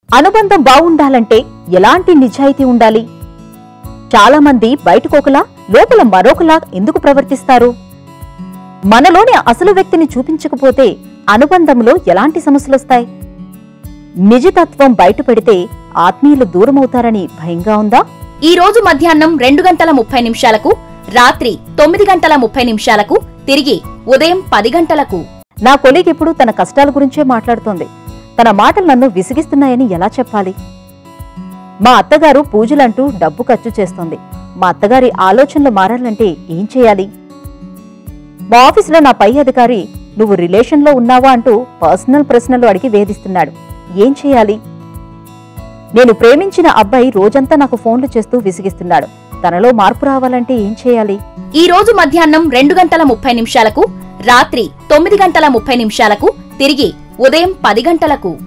అనుబంధం బావుండాలంటే ఎలాంటి నిజాయితీ ఉండాలి చాలా మంది బయటకొకలా లోపల మరొకలా ఎందుకు ప్రవర్తిస్తారు మనలోని అసలు వ్యక్తిని చూపించకపోతే అనుబంధంలో ఎలాంటి సమస్యలొస్తాయి నిజతత్వం బయటపెడితే ఆత్మీయులు దూరమవుతారని భయంగా ఉందా ఈ రోజు మధ్యాహ్నం రెండు గంటల ముప్పై నిమిషాలకు రాత్రి తొమ్మిది గంటల ముప్పై నిమిషాలకు తిరిగి ఉదయం పది గంటలకు నా కొలీగ్ ఎప్పుడు తన కష్టాల గురించే మాట్లాడుతోంది తన మాటలు నన్ను విసిగిస్తున్నాయని ఎలా చెప్పాలి మా అత్తగారు పూజలంటూ డబ్బు ఖర్చు చేస్తోంది మా అత్తగారి ఆలోచనలు మారాలంటే ఏం చేయాలి మా ఆఫీసులో నా పై అధికారి నువ్వు రిలేషన్లో ఉన్నావా అంటూ పర్సనల్ ప్రశ్నలు అడిగి వేధిస్తున్నాడు ఏం చేయాలి నేను ప్రేమించిన అబ్బాయి రోజంతా నాకు ఫోన్లు చేస్తూ విసిగిస్తున్నాడు తనలో మార్పు రావాలంటే ఏం చేయాలి ఈ రోజు మధ్యాహ్నం రెండు గంటల ముప్పై నిమిషాలకు రాత్రి తొమ్మిది గంటల ముప్పై నిమిషాలకు తిరిగి ఉదయం పది గంటలకు